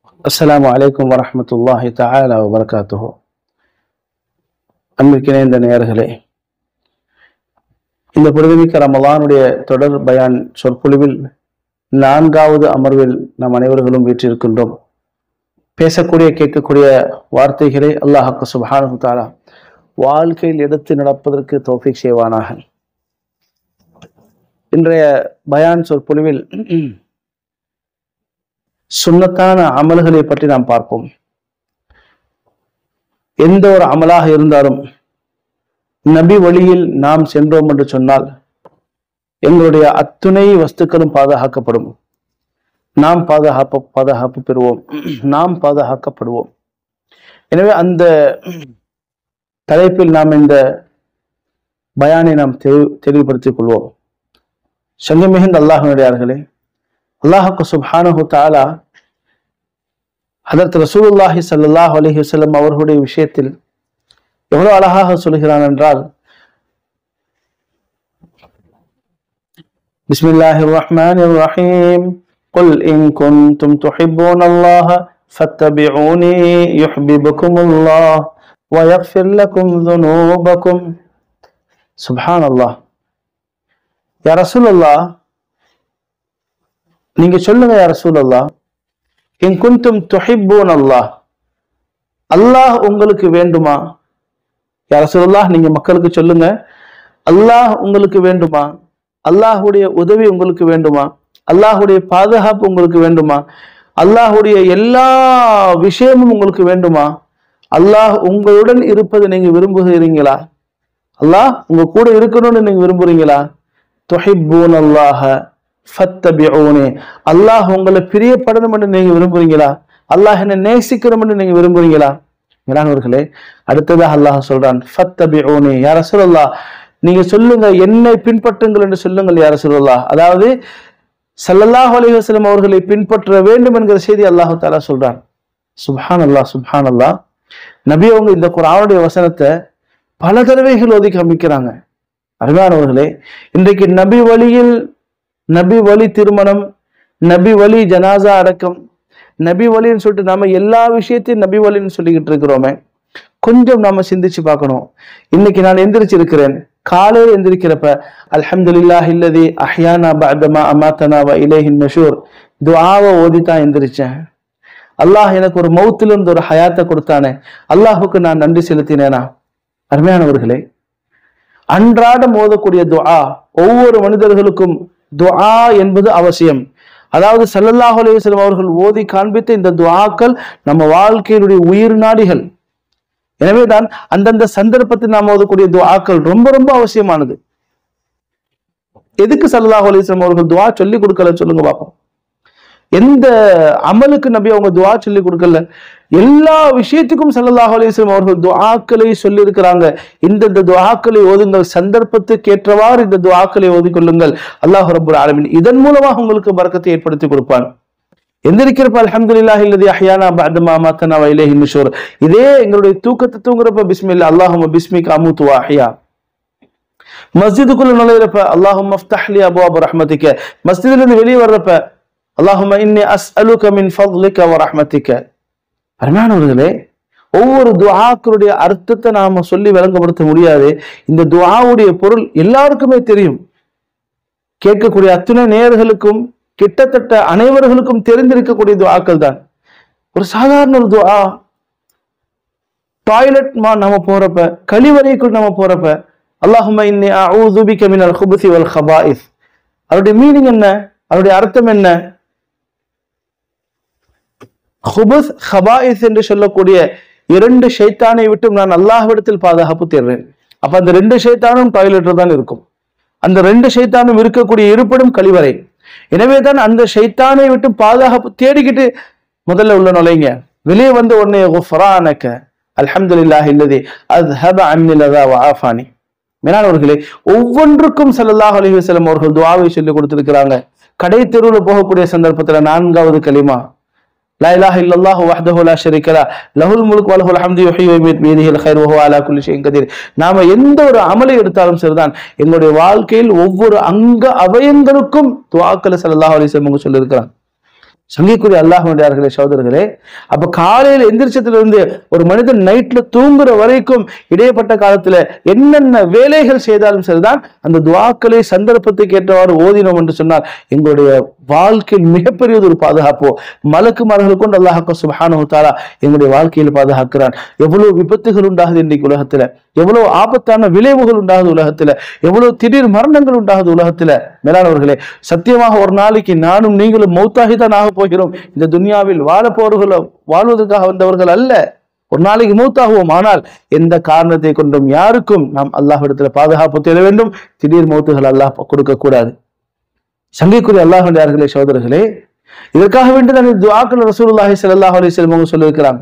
அஸ்ஸலாமு அலைக்கும் வரஹ்மத்துல்லாஹி தஆலா வபரகாத்துஹு அன்பிற்கினே இந்த நேயர்களே இந்த புனிதமிக்க ரமலானுடைய தொடர் பயான் சொற்பொழிவில் நான்காவது அமர்வில் நாம் அனைவர்களும் வீற்றிருக்கின்றோம் பேசக்கூடிய கேட்கக்கூடிய வார்த்தைகளை அல்லாஹ் சுப்ஹானஹு தஆலா வாழ்க்கையில் எடுத்து நடப்பதற்கு தௌஃபீக் செய்வானாக இன்றைய பயான் சொற்பொழிவில் சுன்னத்தான அமல்களை பற்றி நாம் பார்ப்போம் எந்த ஒரு அமலாக இருந்தாலும் நபி வழியில் நாம் சென்றோம் என்று சொன்னால் எங்களுடைய அத்துணை வஸ்துக்களும் பாதுகாக்கப்படும் நாம் பாதுகாப்பு பாதுகாப்பு பெறுவோம் நாம் பாதுகாக்கப்படுவோம் எனவே அந்த தலைப்பில் நாம் இந்த பயானை நாம் தெளிவு தெளிவுபடுத்திக் கொள்வோம் சங்கம் மிகுந்த அல்லாஹனுடையார்களே அல்லாஹுக்கு சுப்ஹானஹு தாலா ஹதரத் ரசூலுல்லாஹி ஸல்லல்லாஹு அலைஹி வஸல்லம் அவர்களுடைய விஷயத்தில் எவ்வளவு அழகாக சொல்கிறான் என்றால் பிஸ்மில்லாஹிர் ரஹ்மானிர் ரஹீம் قل إن كنتم تحبون الله فاتبعوني يحببكم الله ويغفر لكم ذنوبكم سبحان الله يا رسول الله நீங்க சொல்லுங்க யார் ரசூலல்லா இன் குந்தும் துஹிப்பூன் அல்லாஹ் அல்லாஹ் உங்களுக்கு வேண்டுமா யார் ரசூலுல்லாஹ் நீங்க மக்களுக்கு சொல்லுங்க அல்லாஹ் உங்களுக்கு வேண்டுமா அல்லாஹுடைய உதவி உங்களுக்கு வேண்டுமா அல்லாஹுடைய பாதுகாப்பு உங்களுக்கு வேண்டுமா அல்லாஹுடைய எல்லா விஷயமும் உங்களுக்கு வேண்டுமா அல்லாஹ் உங்களுடன் இருப்பதை நீங்க விரும்புகிறீங்களா அல்லாஹ் உங்க கூட இருக்கணும்னு நீங்க விரும்புறீங்களா துஹிப்பூன் அல்லாஹ ஃபத்தபிஊனி அல்லாஹ் உங்களை பிரியப்படணும் என்று நீங்க விரும்புறீங்களா அல்லாஹ் என்ன நேசிக்கணும் என்று நீங்க விரும்புறீங்களா மேலானவர்களே அடுத்ததாக அல்லாஹ் சொல்றான் ஃபத்தபிஊனி யார சொல்லல்லா நீங்க சொல்லுங்க என்னை பின்பற்றுங்கள் என்று சொல்லுங்கள் யார சொல்லல்லா அதாவது சல்லல்லாஹு அலைஹி வஸல்லம் அவர்களை பின்பற்ற வேண்டும் என்கிற செய்தி அல்லாஹு தாலா சொல்றான் சுப்ஹான் அல்லாஹ் சுப்ஹான் அல்லாஹ் நபி அவங்க இந்த குரானுடைய வசனத்தை பல தடவைகள் ஓதி காமிக்கிறாங்க அருமையானவர்களே இன்றைக்கு நபி வழியில் நபி வழி திருமணம் நபி வழி ஜனாசா அடக்கம் நபி வழின்னு சொல்லிட்டு நாம எல்லா விஷயத்தையும் நபி வழின்னு சொல்லிக்கிட்டு இருக்கிறோமே கொஞ்சம் நாம சிந்திச்சு பார்க்கணும் இன்னைக்கு நான் எந்திரிச்சிருக்கிறேன் காலையில் எந்திரிக்கிறப்ப அல்ஹம்துலில்லாஹ் இல்லதி அஹ்யானா பஅதமா அமாத்தனா வ இலைஹின் நஷூர் துஆவை ஓதி தான் எந்திரிச்சேன் அல்லாஹ் எனக்கு ஒரு மௌத்துல இருந்து ஒரு ஹயாத்தை கொடுத்தானே அல்லாஹுக்கு நான் நன்றி செலுத்தினேனா அருமையானவர்களே அன்றாடம் ஓதக்கூடிய துஆ ஒவ்வொரு மனிதர்களுக்கும் துஆ என்பது அவசியம் அதாவது சல்லல்லாஹு அலைஹி வஸல்லம் அவர்கள் ஓதி காண்பித்த இந்த துஆக்கள் நம்ம வாழ்க்கையினுடைய உயிர் நாடிகள் எனவேதான் அந்தந்த சந்தர்ப்பத்தில் நாம் ஓதக்கூடிய துஆக்கள் ரொம்ப ரொம்ப அவசியமானது எதுக்கு சல்லல்லாஹு அலைஹி வஸல்லம் அவர்கள் துஆ சொல்லி கொடுக்கல சொல்லுங்க பாப்போம் எந்த அமலுக்கு நபி அவங்க துஆ சொல்லி கொடுக்கல எல்லா விஷயத்துக்கும் சல்லல்லாஹு அலைஹி வஸல்லம் அவர்கள் துஆக்களை சொல்லி இருக்கிறாங்க இந்த துஆக்களை ஓதுங்கள் சந்தர்ப்பத்துக்கு ஏற்றவாறு இந்த துஆக்களை ஓதிக்கொள்ளுங்கள் அல்லாஹ் ரப்பல் ஆலமீன் இதன் மூலமாக உங்களுக்கு பரக்கத்தை ஏற்படுத்தி கொடுப்பான் எந்திரிக்கிறப்ப அல்ஹம்துலில்லாஹி இல்லதி அஹ்யானா பஅதமா மாத்தனா வ இலைஹி நுஷூர் இதே எங்களுடைய தூக்கத்தை தூங்குறப்ப பிஸ்மில்லா அல்லாஹும்ம பிஸ்மிக அமூத்து வ அஹ்யா மஸ்ஜிதுக்குள்ள நுழையிறப்ப அல்லாஹும் அஃப்தஹ்லி அபுவாப ரஹ்மதிக்க மஸ்ஜிதுல இருந்து வெளியே வர்றப்ப அல்லாஹும்ம இன்னி அஸ்அலுக மின் ஃபضلிக வ ரஹ்மதிக அருமையானவர்களே ஒவ்வொரு துஆக்களுடைய அர்த்தத்தை நாம சொல்லி விளங்கப்படுத்த முடியாது இந்த துஆவுடைய பொருள் எல்லாருக்குமே தெரியும் கேட்கக்கூடிய அத்துணை நேயர்களுக்கும் கிட்டத்தட்ட அனைவர்களுக்கும் தெரிந்திருக்கக்கூடிய துஆக்கள் தான் ஒரு சாதாரண ஒரு துஆ டாய்லெட் மா நம்ம போறப்ப கழிவறைக்குள் நம்ம போறப்ப அல்லாஹும்ம இன்னி அஊது பிக மினல் குபுசி வல் ஹபாயிஸ் அதோடைய மீனிங் என்ன அதோடைய அர்த்தம் என்ன ஹுபுஸ் ஹபாயிஸ் என்று சொல்லக்கூடிய இரண்டு ஷைத்தானை விட்டும் நான் அல்லாஹ்விடத்தில் பாதுகாப்பு தேடுறேன் அப்ப அந்த ரெண்டு ஷைத்தானும் டாய்லெட்ல தான் இருக்கும் அந்த ரெண்டு ஷைத்தானும் இருக்கக்கூடிய இருப்பிடம் கழிவறை எனவே தான் அந்த ஷைத்தானை விட்டு பாதுகாப்பு தேடிக்கிட்டு முதல்ல உள்ள நுழைங்க வெளியே வந்து உடனே குஃபரானக்க அல்ஹம்துலில்லாஹி இல்லதி அஸ்ஹப அன்னி லதா வ ஆஃபானி மேலானவர்களே ஒவ்வொன்றுக்கும் ஸல்லல்லாஹு அலைஹி வஸல்லம் அவர்கள் துஆவை சொல்லி கொடுத்திருக்கிறாங்க கடை தெருவுல போகக்கூடிய சந்தர்ப்பத்துல நான்காவது கலிமா லா இலாஹ இல்லல்லாஹு வஹ்தஹு லா ஷரீக லா லஹுல் முல்க் வ லஹுல் ஹம்து யுஹ்யி வ யுமீத் பியதிஹில் கைர் வ ஹுவ அலா குல்லி ஷைஇன் கதீர் நாம எந்த ஒரு அமலை எடுத்தாலும் சரிதான் எங்களுடைய வாழ்க்கையில் ஒவ்வொரு அங்க அவயங்களுக்கும் துஆக்களை ஸல்லல்லாஹு அலைஹி வஸல்லம் அவங்க சொல்லியிருக்கிறாங்க சங்கிக்குரிய அல்லாஹுடையார்களே சகோதரர்களே அப்ப காலையில எந்திரிச்சதுல இருந்து ஒரு மனிதன் நைட்ல தூங்குற வரைக்கும் இடைப்பட்ட காலத்துல என்னென்ன வேலைகள் செய்தாலும் சரிதான் அந்த துவாக்களை சந்தர்ப்பத்துக்கு ஏற்றவாறு ஓதினோம் என்று சொன்னால் எங்களுடைய வாழ்க்கையில் மிகப்பெரியது ஒரு பாதுகாப்போ மலக்குமார்கள் கொண்டு அல்லாஹ் சுபஹானஹு தஆலா எங்களுடைய வாழ்க்கையில் பாதுகாக்கிறான் எவ்வளவு விபத்துகள் உண்டாகுது இன்றைக்கு உலகத்துல எவ்வளவு ஆபத்தான விளைவுகள் உண்டாகுது உலகத்துல எவ்வளவு திடீர் மரணங்கள் உண்டாகுது உலகத்துல மேலானவர்களே சத்தியமாக ஒரு நாளைக்கு நானும் நீங்களும் மௌத்தாகி தான் ஆக போகிறோம் இந்த துனியாவில் வாழ போறவர்கள் வாழ்வதற்காக வந்தவர்கள் அல்ல ஒரு நாளைக்கு மூத்தாகுவோம் ஆனால் எந்த காரணத்தை கொண்டும் யாருக்கும் நாம் அல்லாஹ்விடத்துல பாதுகாப்பு தேட வேண்டும் திடீர் மௌத்துகள் அல்லாஹ் கொடுக்க கூடாது சங்கைக்குரிய அல்லாஹுடையார்களே சகோதரர்களே இதற்காக வேண்டி தான் இந்த துஆக்கள் ரசூலுல்லாஹி ஸல்லல்லாஹு அலைஹி வஸல்லம் அவங்க சொல்லியிருக்கிறாங்க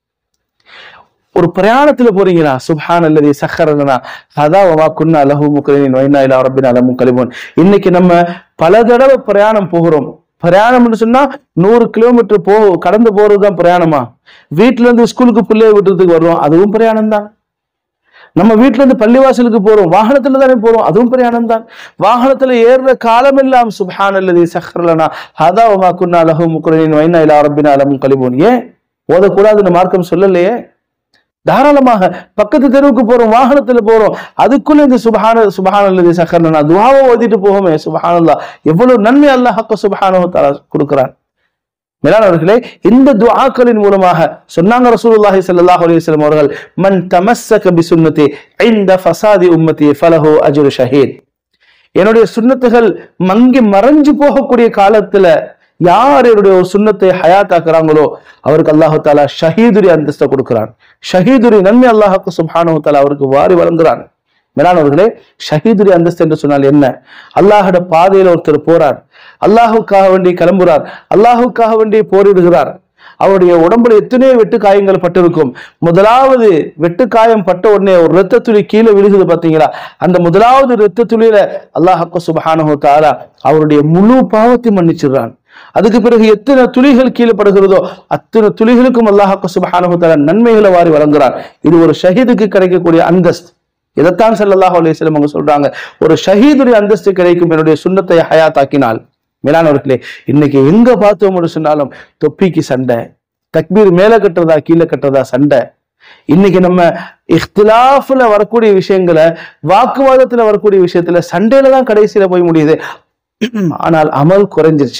ஒரு பிரயாணத்துல போறீங்களா சுப்ஹான் அல்லது சஹரனா ஹதா வமா குன்னா லஹு முக்ரினின் வைனா இலா ரப்பினா லமுன் கலிபூன் இன்னைக்கு நம்ம பல தடவை பிரயாணம் போகிறோம் பிரயாணம்னு சொன்னா நூறு கிலோமீட்டர் போ கடந்து போறதுதான் பிரயாணமா வீட்டுல இருந்து ஸ்கூலுக்கு பிள்ளைய விட்டுறதுக்கு வர்றோம் அதுவும் பிரயாணம் தான் நம்ம வீட்டுல இருந்து பள்ளிவாசலுக்கு போறோம் வாகனத்துல தானே போறோம் அதுவும் பிரயாணம் தான் வாகனத்துல ஏறுற காலமெல்லாம் சுப்ஹான் அல்லது சஹர்லனா ஹதா வமா குன்னா லஹு முக்ரினின் வைனா இலா ரப்பினா லமுன் கலிபூன் ஏன் ஓதக்கூடாதுன்னு மார்க்கம் சொல்லலையே தாராளமாக பக்கத்து தெருவுக்கு போறோம் வாகனத்துல போறோம் அதுக்குள்ள இந்த சுபஹான சுபஹான அல்லது சஹர்லனா துவாவை ஓதிட்டு போவோமே சுபஹானல்லா எவ்வளவு நன்மை அல்லாஹ் ஹக்க சுபஹானஹு தஆலா கொடுக்கிறான் மேலானவர்களே இந்த துஆக்களின் மூலமாக சொன்னாங்க ரசூலுல்லாஹி ஸல்லல்லாஹு அலைஹி வஸல்லம் அவர்கள் மன் தமஸ்ஸக பிசுன்னதி இன்த ஃபசாதி உம்மதி ஃபலஹு அஜ்ரு ஷஹீத் என்னுடைய சுன்னத்துகள் மங்கி மறைஞ்சு போகக்கூடிய காலத்துல யார் என்னுடைய ஒரு சுண்ணத்தை ஹயாத்தாக்குறாங்களோ அவருக்கு அல்லாஹு தாலா ஷஹீதுரி அந்தஸ்தை கொடுக்கிறான் ஷஹீதுரி நன்மை அல்லாஹுக்கு சுப்ஹானஹு தாலா அவருக்கு வாரி வழங்குறான் மேலானவர்களே ஷஹீதுரி அந்தஸ்து என்று சொன்னால் என்ன அல்லாஹோட பாதையில ஒருத்தர் போறார் அல்லாஹுக்காக வேண்டி கிளம்புறார் அல்லாஹுக்காக வேண்டி போரிடுகிறார் அவருடைய உடம்புல எத்தனையோ வெட்டு காயங்கள் பட்டிருக்கும் முதலாவது வெட்டு காயம் பட்ட உடனே ஒரு இரத்த துளி கீழே விழுகுது பாத்தீங்களா அந்த முதலாவது இரத்த துளியில அல்லாஹ் சுபஹானஹு தஆலா அவருடைய முழு பாவத்தை மன்னிச்சிடுறான் அதுக்கு பிறகு எத்தனை துளிகள் கீழே படுகிறதோ அத்தனை துளிகளுக்கும் அல்லாஹ் சுபஹானஹு தஆலா நன்மைகளை வாரி வழங்குறான் இது ஒரு ஷஹீதுக்கு கிடைக்கக்கூடிய அந்தஸ்து இதைத்தான் ஸல்லல்லாஹு அலைஹி வஸல்லம் அவங்க சொல்றாங்க ஒரு ஷஹீதுடைய அந்தஸ்து கிடைக்கும் என்னுடைய சுண்ணத்தை ஹயாத்தாக்கினால் மேலானவர்களே இன்னைக்கு எங்க பார்த்தோம்னு சொன்னாலும் தொப்பிக்கு சண்டை தக்பீர் மேல கட்டுறதா கீழே கட்டுறதா சண்டை இன்னைக்கு நம்ம இஃப்திலாஃப்ல வரக்கூடிய விஷயங்களை வாக்குவாதத்துல வரக்கூடிய விஷயத்துல சண்டையில தான் கடைசியில போய் முடியுது ஆனால் அமல் குறைஞ்சிருச்சு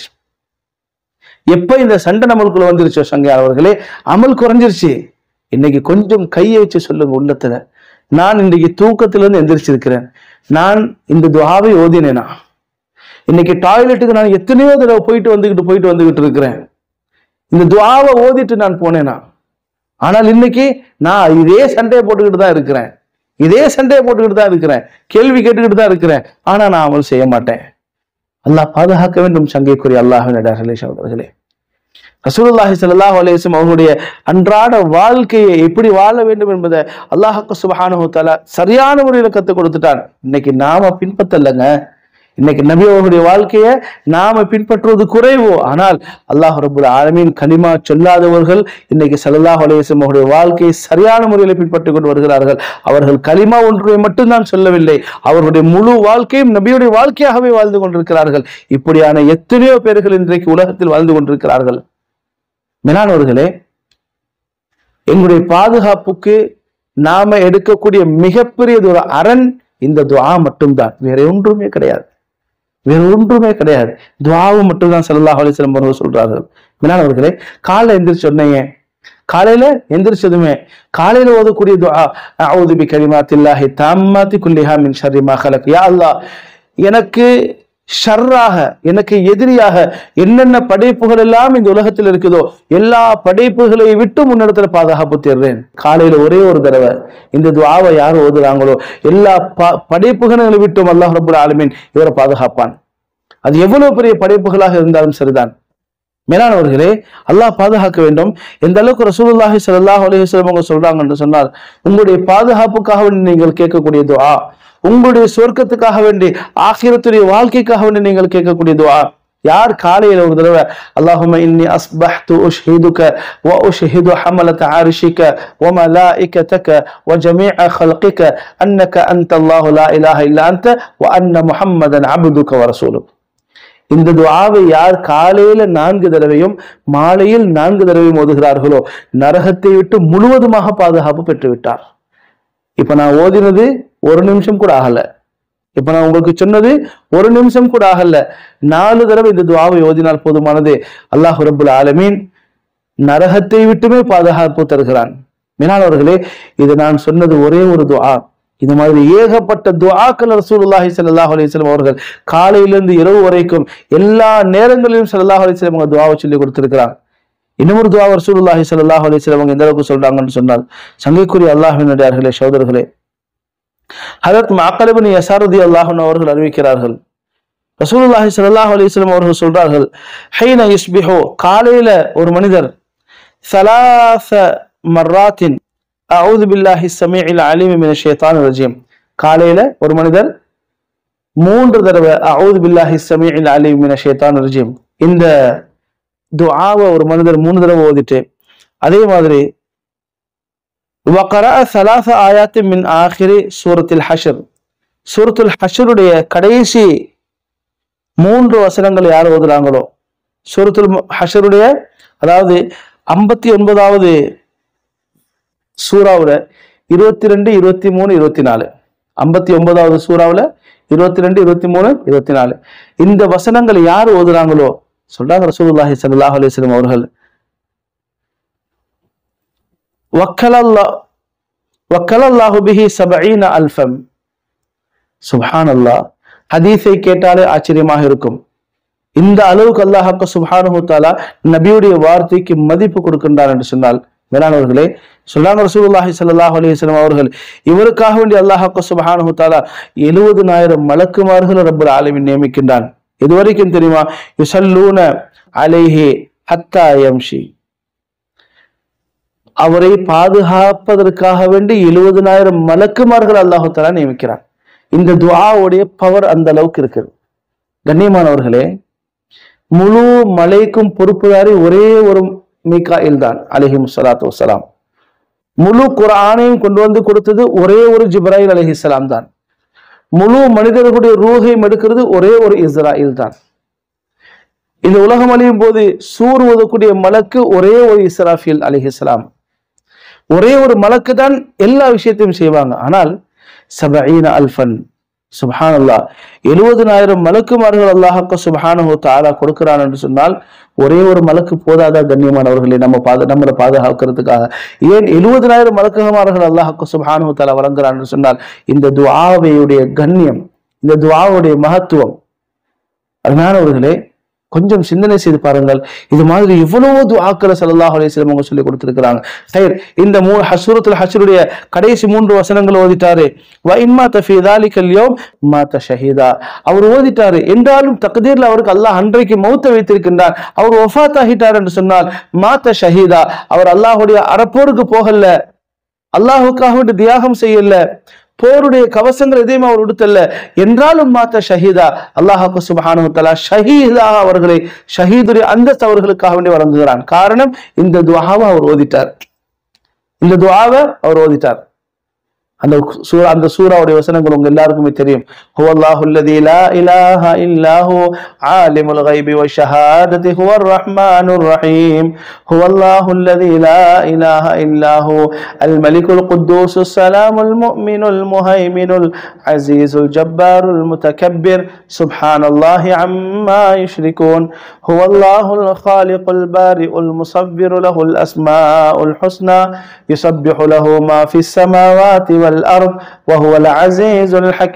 எப்ப இந்த சண்டை நம்மளுக்குள்ள வந்துருச்சோ சங்கையார் அவர்களே அமல் குறைஞ்சிருச்சு இன்னைக்கு கொஞ்சம் கையை வச்சு சொல்லுங்க உள்ளத்துல நான் இன்னைக்கு தூக்கத்துல இருந்து எந்திரிச்சிருக்கிறேன் நான் இந்த துவாவை ஓதினேனா இன்னைக்கு டாய்லெட்டுக்கு நான் எத்தனையோ தடவை போயிட்டு வந்துகிட்டு போயிட்டு வந்துகிட்டு இருக்கிறேன் இந்த துவாவை ஓதிட்டு நான் போனேனா ஆனால் இன்னைக்கு நான் இதே சண்டையை போட்டுக்கிட்டு தான் இருக்கிறேன் இதே சண்டையை போட்டுக்கிட்டு தான் இருக்கிறேன் கேள்வி கேட்டுக்கிட்டு தான் இருக்கிறேன் ஆனா நான் அமல் செய்ய மாட்டேன் அல்லாஹ் பாதுகாக்க வேண்டும் சங்கைக்குரிய அல்லாஹின் இடர்களே சகோதரர்களே ரசூலுல்லாஹி ஸல்லல்லாஹு அலைஹி வஸல்லம் அவர்களுடைய அன்றாட வாழ்க்கையை எப்படி வாழ வேண்டும் என்பதை அல்லாஹ் சுப்ஹானஹு தஆலா சரியான முறையில் கற்றுக் கொடுத்துட்டான் இன்னைக்கு நாம பின்பற்றலைங்க இன்னைக்கு நபி அவர்களுடைய வாழ்க்கையை நாம பின்பற்றுவது குறைவோ ஆனால் அல்லாஹ் ரபுல் ஆலமீன் கலிமா சொல்லாதவர்கள் இன்னைக்கு ஸல்லல்லாஹு அலைஹி வஸல்லம் அவருடைய வாழ்க்கையை சரியான முறையில் பின்பற்றிக் கொண்டு வருகிறார்கள் அவர்கள் கலிமா ஒன்றை மட்டும்தான் சொல்லவில்லை அவர்களுடைய முழு வாழ்க்கையும் நபியுடைய வாழ்க்கையாகவே வாழ்ந்து கொண்டிருக்கிறார்கள் இப்படியான எத்தனையோ பேர்கள் இன்றைக்கு உலகத்தில் வாழ்ந்து கொண்டிருக்கிறார்கள் மேலானவர்களே எங்களுடைய பாதுகாப்புக்கு நாம எடுக்கக்கூடிய மிகப்பெரியது ஒரு அரண் இந்த துஆ மட்டும்தான் வேற ஒன்றுமே கிடையாது வேற ஒன்றுமே கிடையாது துவாவும் மட்டும்தான் ஸல்லல்லாஹு அலைஹி வஸல்லம் அவர்கள் சொல்றார்கள் மேலானவர்களே காலைல எந்திரிச்ச உடனே காலையில எந்திரிச்சதுமே காலையில ஓதக்கூடிய துஆ அஊது பி கலிமாத்தில்லாஹி தாம்மாத்தி குல்லிஹா மின் ஷர்ரி மா ஹலக் யா அல்லாஹ் எனக்கு ஷர்ராக எனக்கு எதிரியாக என்னென்ன படைப்புகள் எல்லாம் இந்த உலகத்தில் இருக்குதோ எல்லா படைப்புகளை விட்டு முன்னிடத்துல பாதுகாப்பு தேடுறேன் காலையில ஒரே ஒரு தடவை இந்த துவாவை யார் ஓதுறாங்களோ எல்லா ப படைப்புகளை விட்டும் அல்லாஹ் ரபுல் ஆலமீன் இவரை பாதுகாப்பான் அது எவ்வளவு பெரிய படைப்புகளாக இருந்தாலும் சரிதான் மேலானவர்களே அல்லாஹ் பாதுகாக்க வேண்டும் எந்த அளவுக்கு ரசூலுல்லாஹி ஸல்லல்லாஹு அலைஹி வஸல்லம் அவங்க சொல்றாங்கன்னு சொன்னால் உங்களுடைய பாதுகாப்புக்காக வேண்டி நீங்கள் கேட்கக்கூடிய துஆ உங்களுடைய சொர்க்கத்துக்காக வேண்டி ஆகிரத்துடைய வாழ்க்கைக்காக வேண்டி நீங்கள் கேட்கக்கூடிய துஆ யார் காலையில ஒரு தடவை அல்லாஹும இன்னி அஸ்பஹ்து உஷ்ஹிதுக வ உஷ்ஹிது ஹமலத அர்ஷிக வ மலாயிகதக வ ஜமீஅ خلقك انك انت الله لا اله الا انت وان محمدا عبدك ورسولك இந்த துஆவை யார் காலையில நான்கு தடவையும் மாலையில் நான்கு தடவையும் ஓதுகிறார்களோ நரகத்தை விட்டு முழுவதுமாக பாதுகாப்பு பெற்று விட்டார் இப்ப நான் ஓதினது ஒரு நிமிஷம் கூட ஆகல இப்ப நான் உங்களுக்கு சொன்னது ஒரு நிமிஷம் கூட ஆகல நாலு தடவை இந்த துஆவை ஓதினால் போதுமானது அல்லாஹ் ரபுல் ஆலமீன் நரகத்தை விட்டுமே பாதுகாப்பு தருகிறான் மீனானவர்களே இது நான் சொன்னது ஒரே ஒரு துஆ இது மாதிரி ஏகப்பட்ட துஆக்கள் ரசூலுல்லாஹி ஸல்லல்லாஹு அலைஹி வஸல்லம் அவர்கள் காலையிலிருந்து இரவு வரைக்கும் எல்லா நேரங்களிலும் ஸல்லல்லாஹு அலைஹி வஸல்லம் அவங்க துஆவை சொல்லி கொடுத்திருக்கிறாங்க இன்னொரு துஆ ரசூலுல்லாஹி ஸல்லல்லாஹு அலைஹி வஸல்லம் அவங்க எந்த அளவுக்கு சொல்றாங்கன்னு சொன்னால் சங்கைக்குரிய அல்லாஹ்வினுடையார்களே சகோதரர்களே ஹதரத் மாக்கலபின் யசாரதி அல்லாஹன் அவர்கள் அறிவிக்கிறார்கள் ரசூலுல்லாஹி ஸல்லல்லாஹு அலைஹி வஸல்லம் அவர்கள் சொல்றார்கள் ஹைன யுஸ்பிஹு காலையில ஒரு மனிதர் ثلاث مرات அவுது பில்லாஹி ஸமீஇல் அலீம் மினஷ் ஷைத்தானிர் ரஜீம் காலையில ஒரு மனிதர் மூன்று தடவை அவுது பில்லாஹி ஸமீஇல் அலீம் மினஷ் ஷைத்தானிர் ரஜீம் இந்த துஆவை ஒரு மனிதர் மூணு தடவை ஓதிட்டு அதே மாதிரி وقرأ ثلاث آيات من آخر سورة الحشر சூரத்துல் ஹஷருடைய கடைசி மூன்று வசனங்கள் யார் ஓதுறாங்களோ சூரத்துல் ஹஷருடைய அதாவது ஐம்பத்தி ஒன்பதாவது சூறாவுல இருபத்தி ரெண்டு இருபத்தி மூணு இருபத்தி நாலு ஐம்பத்தி ஒன்பதாவது சூறாவுல இருபத்தி ரெண்டு இருபத்தி மூணு இருபத்தி நாலு இந்த வசனங்கள் யார் ஓதுறாங்களோ சொல்றாங்க ரசூலுல்லாஹி ஸல்லல்லாஹு அலைஹி வஸல்லம் அவர்கள் வக்கலல்லா வக்கலல்லாஹு பிஹி சபஈன அல்ஃபம் சுப்ஹான் அல்லாஹ் ஹதீஸை கேட்டாலே ஆச்சரியமாக இருக்கும் இந்த அளவுக்கு அல்லாஹாக்க சுப்ஹானஹு தாலா நபியுடைய வார்த்தைக்கு மதிப்பு கொடுக்கின்றார் என்று சொன்னால் மேலானவர்களே சொல்றாங்க ரசூலுல்லாஹி ஸல்லல்லாஹு அலைஹி வஸல்லம் அவர்கள் இவருக்காக வேண்டி அல்லாஹாக்க சுப்ஹானஹு தாலா எழுபதுனாயிரம் மலக்குமார்கள் ரப்பல் ஆலமீன் நியமிக்கின்றான் இதுவரைக்கும் தெரியுமா யுசல்லூன அலைஹி ஹத்தா யம்ஷி அவரை பாதுகாப்பதற்காக வேண்டி எழுபதுனாயிரம் மலக்குமார்கள் அல்லாஹு தாலா நியமிக்கிறான் இந்த துஆவுடைய பவர் அந்த அளவுக்கு இருக்குது கண்ணியமானவர்களே முழு மலைக்கும் பொறுப்புதாரி ஒரே ஒரு மீகாயில் தான் அலிஹிம் சலாத்து வசலாம் முழு குரானையும் கொண்டு வந்து கொடுத்தது ஒரே ஒரு ஜிப்ராயில் அலிஹிஸ்லாம் தான் முழு மனிதர்களுடைய ரூஹையும் எடுக்கிறது ஒரே ஒரு இஸ்ராயில் தான் இந்த உலகம் அழியும் போது சூர் ஓதக்கூடிய மலக்கு ஒரே ஒரு இஸ்ராஃபில் அலிஹிஸ்லாம் ஒரே ஒரு மலக்கு தான் எல்லா விஷயத்தையும் செய்வாங்க ஆனால் சபீன அல்ஃபன் சுபஹானல்லா எழுபதுனாயிரம் மலக்குமார்கள் அல்லாஹாக்க சுபஹானஹு தாலா கொடுக்கிறான் என்று சொன்னால் ஒரே ஒரு மலக்கு போதாதா கண்ணியமானவர்களை நம்ம பாத நம்மளை பாதுகாக்கிறதுக்காக ஏன் எழுபதுனாயிரம் மலக்குமார்கள் அல்லாஹாக்க சுபஹானஹு தாலா வழங்குறான் என்று சொன்னால் இந்த துஆவையுடைய கண்ணியம் இந்த துஆவுடைய மகத்துவம் அருமையானவர்களே கொஞ்சம் சிந்தனை செய்து பாருங்கள் இது மாதிரி இவ்வளவு துஆக்களை ஸல்லல்லாஹு அலைஹி வஸல்லம் அவங்க சொல்லி கொடுத்திருக்கிறாங்க சரி இந்த மூ ஹசூரத்துல் ஹஷருடைய கடைசி மூன்று வசனங்கள் ஓதிட்டாரு வ இம்மா தஃபி தாலிகல் யௌம் மாத ஷஹீதா அவர் ஓதிட்டாரு என்றாலும் தக்தீர்ல அவருக்கு அல்லாஹ் அன்றைக்கு மௌத்த வைத்திருக்கின்றார் அவர் ஒஃபாத் ஆகிட்டார் என்று சொன்னால் மாத்த ஷஹீதா அவர் அல்லாஹ்வுடைய அறப்போருக்கு போகல அல்லாஹுக்காக வேண்டி தியாகம் செய்யல போருடைய கவசங்கள் எதையும் அவர் உடுத்தல்ல என்றாலும் மாத்த ஷஹீதா அல்லாஹாக்கு சுபஹானு தலா ஷஹீதா அவர்களை ஷஹீதுடைய அந்தஸ்து அவர்களுக்காக வேண்டி வழங்குகிறான் காரணம் இந்த துவாவை அவர் ஓதிட்டார் இந்த துவாவை அவர் ஓதிட்டார் அந்த சூரா அந்த சூராவுடைய வசனங்கள் உங்க எல்லாருக்குமே தெரியும் هو الله الذي لا اله الا هو عالم الغيب والشهاده هو الرحمن الرحيم هو الله الذي لا اله الا هو الملك القدوس السلام المؤمن المهيمن العزيز الجبار المتكبر سبحان الله عما يشركون هو الله الخالق البارئ المصور له الاسماء الحسنى يسبح له ما في السماوات والأرض وهو العزيز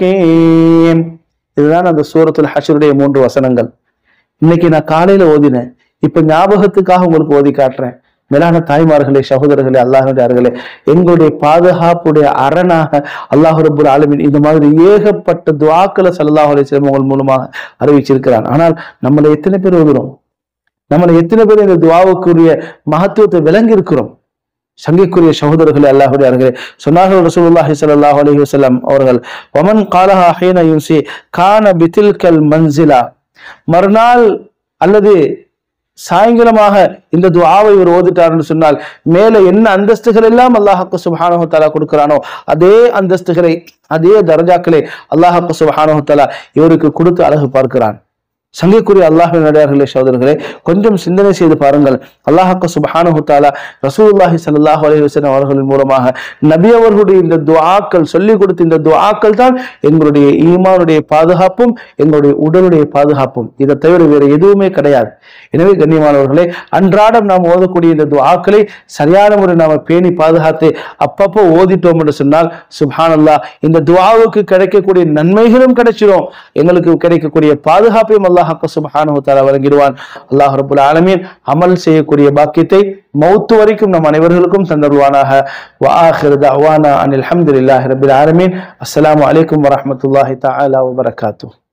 الحكيم இதுதான் அந்த சூரத்துல் ஹஷருடைய மூன்று வசனங்கள் இன்னைக்கு நான் காலையில ஓதினேன் இப்ப ஞாபகத்துக்காக உங்களுக்கு ஓதி காட்டுறேன் மேலான தாய்மார்களே சகோதரர்களே அல்லாஹர்களே எங்களுடைய பாதுகாப்புடைய அரணாக அல்லாஹ் ரபுல் ஆலமின் இந்த மாதிரி ஏகப்பட்ட துவாக்களை சல்லாஹ் அலி உங்கள் மூலமாக அறிவிச்சிருக்கிறான் ஆனால் நம்மளை எத்தனை பேர் ஓதுறோம் நம்மளை எத்தனை பேர் இந்த துவாவுக்குரிய மகத்துவத்தை விளங்கி இருக்கிறோம் சங்கைக்குரிய சகோதரர்களே அல்லாஹுடையார்களே சொன்னார்கள் ரசூலுல்லாஹி ஸல்லல்லாஹு அலைஹி வஸல்லம் அவர்கள் வமன் காலஹா ஹீன யுன்சி கான பிதில்கல் மன்சிலா மறுநாள் அல்லது சாயங்காலமாக இந்த துஆவை இவர் ஓதிட்டார்னு சொன்னால் மேலே என்ன அந்தஸ்துகள் எல்லாம் அல்லாஹாக்கு சுபஹானஹு தஆலா கொடுக்கிறானோ அதே அந்தஸ்துகளை அதே தரஜாக்களை அல்லாஹாக்கு சுபஹானஹு தஆலா இவருக்கு கொடுத்து அழகு பார்க்கிறான் சங்கைக்குரிய அல்லாஹின் நடிகார்களே சகோதரர்களே கொஞ்சம் சிந்தனை செய்து பாருங்கள் அல்லாஹாக்கு சுபஹானஹு தாலா ரசூலுல்லாஹி ஸல்லல்லாஹு அலைஹி வஸல்லம் அவர்களின் மூலமாக நபி அவர்களுடைய இந்த துஆக்கள் சொல்லிக் கொடுத்த இந்த துஆக்கள் தான் எங்களுடைய ஈமானுடைய பாதுகாப்பும் எங்களுடைய உடலுடைய பாதுகாப்பும் இதை தவிர வேறு எதுவுமே கிடையாது எனவே கண்ணியமானவர்களே அன்றாடம் நாம் ஓதக்கூடிய இந்த துஆக்களை சரியான முறை நாம பேணி பாதுகாத்து அப்பப்போ ஓதிட்டோம் என்று சொன்னால் சுப்ஹானல்லாஹ் இந்த துஆவுக்கு கிடைக்கக்கூடிய நன்மைகளும் கிடைச்சிடும் எங்களுக்கு கிடைக்கக்கூடிய பாதுகாப்பையும் அல்லாஹ் சுப்ஹானஹு தஆலா வழங்கிடுவான் அல்லாஹ் ரபுல் ஆலமீன் அமல் செய்யக்கூடிய பாக்கியத்தை மௌத்து வரைக்கும் நம் அனைவர்களுக்கும் தந்தருவானாக வஆஹிரு தஅவானா அனில் ஹம்துலில்லாஹி ரபில் ஆலமீன் அஸ்ஸலாமு அலைக்கும் வரஹ்மத்துல்லாஹி தஆலா வபரகாத்துஹு